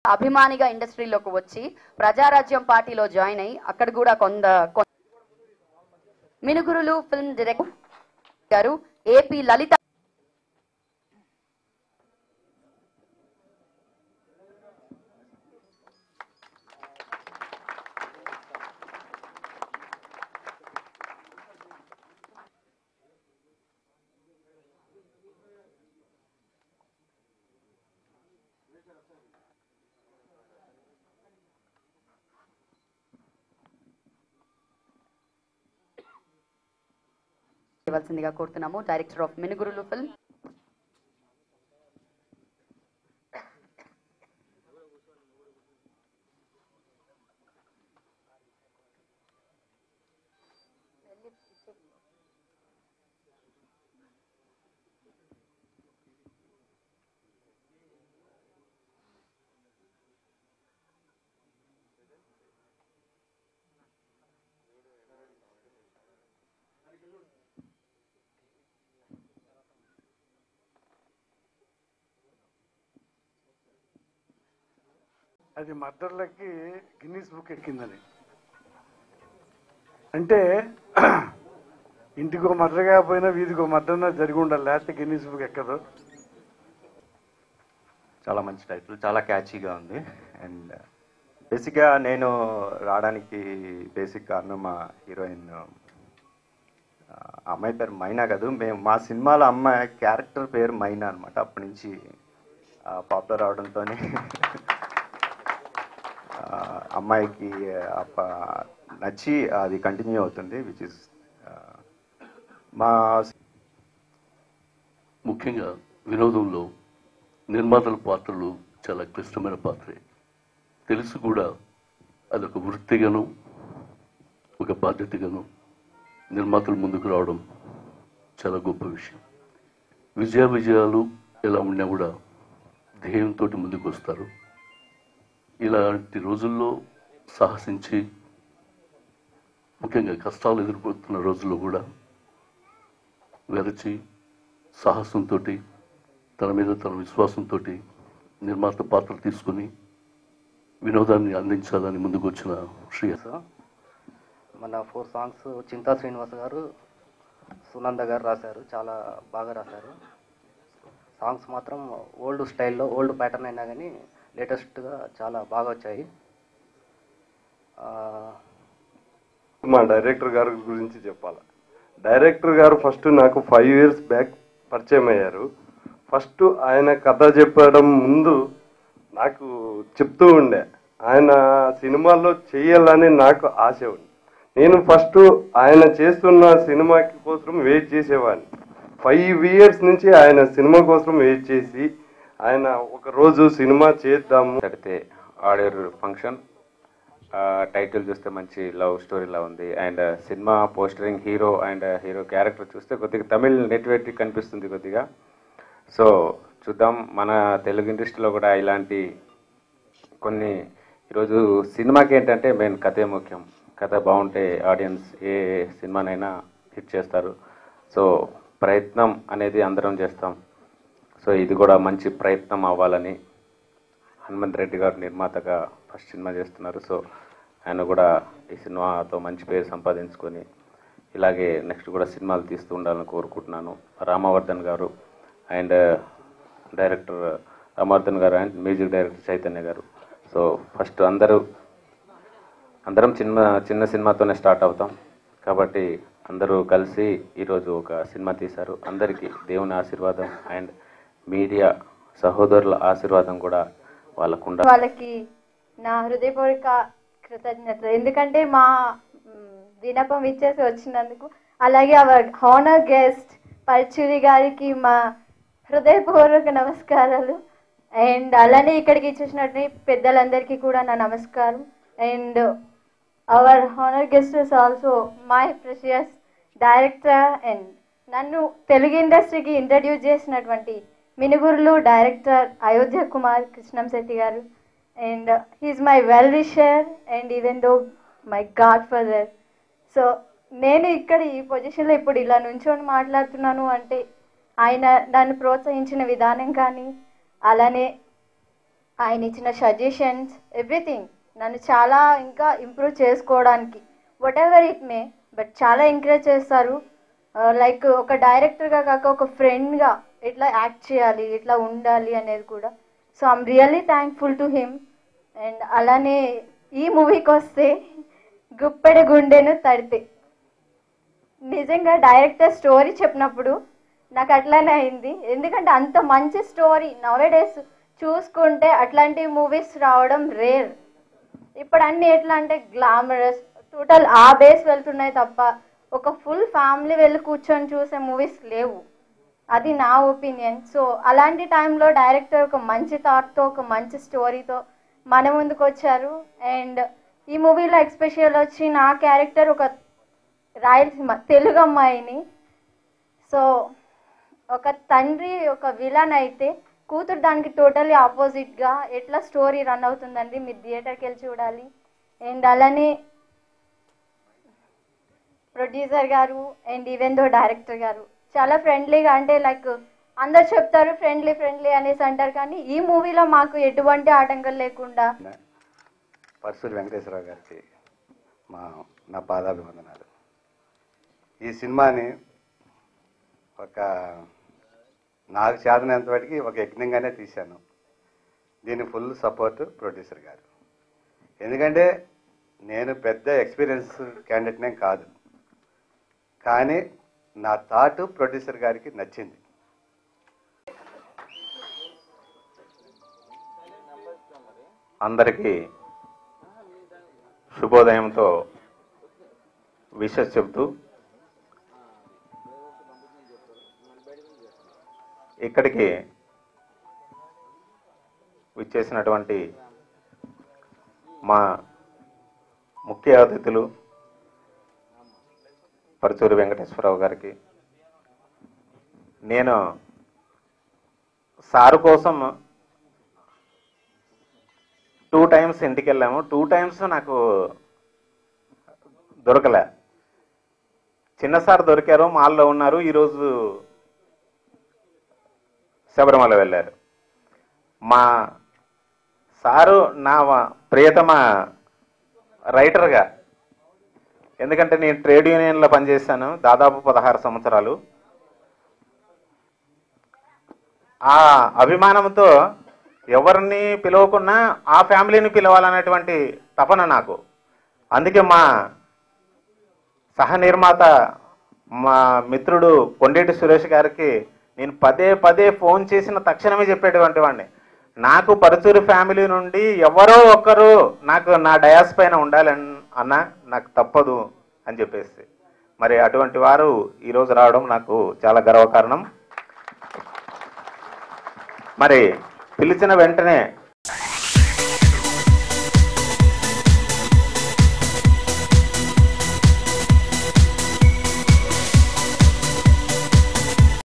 అభిమానిగా ఇండస్ట్రీలోకి వచ్చి ప్రజారాజ్యం పార్టీలో జాయిన్ అయ్యి అక్కడ కూడా కొంత కొ- మినుగురులు ఫిల్మ్ డైరెక్టర్ గారు ఏపీ లలిత ఇవ్వాల్సిందిగా కోరుతున్నాము డైరెక్టర్ ఆఫ్ మినుగురులు ఫిల్మ్ అది మర్డర్లకి గిన్నీస్ బుక్ ఎక్కిందని అంటే ఇంటికో మర్డర్ కాకపోయినా వీధికో మర్డర్ జరిగి ఉండాలి లేకపోతే గిన్నీస్ బుక్ ఎక్కదు చాలా మంచి టైటిల్ చాలా క్యాచీగా ఉంది అండ్ బేసిక్గా నేను రావడానికి బేసిక్ కారణం మా హీరోయిన్ ఆ, అమ్మాయి పేరు మైనా కాదు మేము మా సినిమాలో అమ్మాయి క్యారెక్టర్ పేరు మైనా అనమాట అప్పటి నుంచి పాపులర్ అవడంతోనే ఆ, అమ్మాయికి అప్ప నచ్చి అది కంటిన్యూ అవుతుంది విచ్ ఇస్ మా ముఖ్యంగా వినోదంలో నిర్మాతల పాత్రలు చాలా క్లిష్టమైన పాత్రే తెలుసు కూడా అదొక వృత్తిగాను ఒక బాధ్యతగాను నిర్మాతలు ముందుకు రావడం చాలా గొప్ప విషయం విజయ విజయాలు ఎలా ఉన్నా కూడా ధ్యేయంతో ముందుకు వస్తారు ఇలాంటి రోజుల్లో సాహసించి ముఖ్యంగా కష్టాలు ఎదుర్కొంటున్న రోజుల్లో కూడా వెరచి సాహసంతో తన మీద తన విశ్వాసంతో నిర్మాత పాత్ర తీసుకుని వినోదాన్ని అందించాలని ముందుకు వచ్చిన శ్రీ మన ఫోర్ సాంగ్స్ చింతా శ్రీనివాస్ గారు సునంద గారు రాశారు చాలా బాగా రాశారు సాంగ్స్ మాత్రం ఓల్డ్ స్టైల్లో ఓల్డ్ ప్యాటర్న్ అయినా కానీ లేటెస్ట్గా చాలా బాగా వచ్చాయి ఆ, మా డైరెక్టర్ గారి గురించి చెప్పాలి డైరెక్టర్ గారు ఫస్ట్ నాకు ఫైవ్ ఇయర్స్ బ్యాక్ పరిచయం అయ్యారు ఫస్ట్ ఆయన కథ చెప్పడం ముందు నాకు చెప్తూ ఉండే ఆయన సినిమాల్లో చేయాలని నాకు ఆశ ఉంది నేను ఫస్ట్ ఆయన చేస్తున్న సినిమాకి కోసం వెయిట్ చేసేవాడిని ఫైవ్ ఇయర్స్ నుంచి ఆయన సినిమా కోసం వెయిట్ చేసి ఆయన ఒక రోజు సినిమా చేద్దాము మాట్లాడితే ఆడియో ఫంక్షన్ టైటిల్ చూస్తే మంచి లవ్ స్టోరీలా ఉంది and cinema postering hero and hero character చూస్తే కొద్దిగా తమిళ్ నెట్వర్క్ కనిపిస్తుంది కొద్దిగా సో చూద్దాం మన తెలుగు ఇండస్ట్రీలో కూడా ఇలాంటి కొన్ని ఈరోజు సినిమాకి ఏంటంటే మెయిన్ కథే ముఖ్యం కథ బాగుంటే ఆడియన్స్ ఏ సినిమానైనా హిట్ చేస్తారు సో ప్రయత్నం అనేది అందరం చేస్తాం సో ఇది కూడా మంచి ప్రయత్నం అవ్వాలని హనుమంత్ రెడ్డి గారు నిర్మాతగా ఫస్ట్ సినిమా చేస్తున్నారు సో ఆయన కూడా ఈ సినిమాతో మంచి పేరు సంపాదించుకొని ఇలాగే నెక్స్ట్ కూడా సినిమాలు తీస్తూ ఉండాలని కోరుకుంటున్నాను రామవర్ధన్ గారు అండ్ డైరెక్టర్ రామవర్ధన్ గారు అండ్ మ్యూజిక్ డైరెక్టర్ చైతన్య గారు సో ఫస్ట్ అందరూ అందరం చిన్న చిన్న సినిమాతోనే స్టార్ట్ అవుతాం కాబట్టి అందరూ కలిసి ఈరోజు ఒక సినిమా తీశారు అందరికీ దేవుని ఆశీర్వాదం అండ్ మీడియా సహోదరుల ఆశీర్వాదం కూడా వాళ్ళకు ఉండాలి వాళ్ళకి నా హృదయపూర్వక కృతజ్ఞతలు ఎందుకంటే మా మ్, విన్నపం ఇచ్చేసి వచ్చినందుకు అలాగే అవర్ హానర్ గెస్ట్ పరచూరి గారికి మా హృదయపూర్వక నమస్కారాలు అండ్ అలానే ఇక్కడికి చూసినట్టు పెద్దలందరికీ కూడా నా నమస్కారం and our honour guest is also my precious director and నన్ను తెలుగు ఇండస్ట్రీకి ఇంట్రడ్యూస్ చేసినటువంటి మినుగురులు డైరెక్టర్ అయోధ్య కుమార్ కృష్ణం శెట్టి గారు and he's my well wisher and even though my godfather so నేను ఇక్కడ ఈ పొజిషన్లో ఇప్పుడు ఇలా నుంచొని మాట్లాడుతున్నాను అంటే ఆయన నన్ను ప్రోత్సహించిన విధానం కానీ అలానే ఆయన ఇచ్చిన సజెషన్స్ ఎవ్రీథింగ్ నన్ను చాలా ఇంకా ఇంప్రూవ్ చేసుకోవడానికి whatever it may but చాలా ఎంకరేజ్ చేస్తారు లైక్ ఒక డైరెక్టర్గా కాక ఒక ఫ్రెండ్గా ఎట్లా యాక్ట్ చేయాలి ఎట్లా ఉండాలి అనేది కూడా so I'm really thankful to him and అలానే ఈ మూవీకి వస్తే గుప్పెడి గుండెను తడితే నిజంగా డైరెక్టర్ స్టోరీ చెప్పినప్పుడు నాకు అట్లానే అయింది ఎందుకంటే అంత మంచి స్టోరీ నవడేస్ చూసుకుంటే అట్లాంటి మూవీస్ రావడం రేర్ ఇప్పుడు అన్ని ఎట్లా అంటే గ్లామరస్ టోటల్ ఆ బేస్ వెళ్తున్నాయి తప్ప ఒక ఫుల్ ఫ్యామిలీ వెళ్ళి కూర్చొని చూసే మూవీస్ లేవు అది నా ఒపీనియన్ సో అలాంటి టైంలో డైరెక్టర్ ఒక మంచి థాట్తో ఒక మంచి స్టోరీతో మన ముందుకు వచ్చారు అండ్ ఈ మూవీలో ఎక్స్పెషల్ వచ్చి నా క్యారెక్టర్ ఒక రాయలసీమ తెలుగు అమ్మాయిని సో ఒక తండ్రి ఒక విలన్ అయితే కూతురు దానికి టోటల్లీ ఆపోజిట్గా ఎట్లా స్టోరీ రన్ అవుతుందండి మీరు థియేటర్కి వెళ్ళి చూడాలి అండ్ అలానే ప్రొడ్యూసర్ గారు అండ్ ఈవెన్ దో డైరెక్టర్ గారు చాలా ఫ్రెండ్లీగా అంటే లైక్ అందరు చెప్తారు ఫ్రెండ్లీ ఫ్రెండ్లీ అనేసి అంటారు కానీ ఈ మూవీలో మాకు ఎటువంటి ఆటంకం లేకుండా పర్సూరి వెంకటేశ్వరరావు గారికి మా నా పాదాభివందనాలు ఈ సినిమాని ఒక నాకు చేతనంత వాటికి ఒక యజ్ఞంగానే తీశాను దీని ఫుల్ సపోర్ట్ ప్రొడ్యూసర్ గారు ఎందుకంటే నేను పెద్ద ఎక్స్పీరియన్స్ క్యాండిడేట్నే కాదు కానీ నా థాట్ ప్రొడ్యూసర్ గారికి నచ్చింది అందరికీ శుభోదయంతో విషెస్ చెబుతూ ఇక్కడికి విచ్చేసినటువంటి మా ముఖ్య అతిథులు పరచూరి వెంకటేశ్వరరావు గారికి నేను సారు కోసం టూ టైమ్స్ ఇంటికి వెళ్ళాము టూ టైమ్స్ నాకు దొరకలే చిన్న సార్ దొరికారు మాల్లో ఉన్నారు ఈరోజు శబరిమల వెళ్ళారు మా సారు నా ప్రియతమ రైటర్గా ఎందుకంటే నేను ట్రేడ్ యూనియన్లో పనిచేశాను దాదాపు పదహారు సంవత్సరాలు ఆ అభిమానంతో ఎవరిని పిలవకున్నా ఆ ఫ్యామిలీని పిలవాలనేటువంటి తపన నాకు అందుకే మా సహ నిర్మాత మా మిత్రుడు కొండేటి సురేష్ గారికి నేను పదే పదే ఫోన్ చేసిన తక్షణమే చెప్పేటువంటి వాడిని నాకు పరుచూరి ఫ్యామిలీ నుండి ఎవరో ఒకరు నాకు నా డయాస్ పైన ఉండాలని అన్న నాకు తప్పదు అని చెప్పేసి మరి అటువంటి వారు ఈరోజు రావడం నాకు చాలా గర్వకారణం మరి పిలిచిన వెంటనే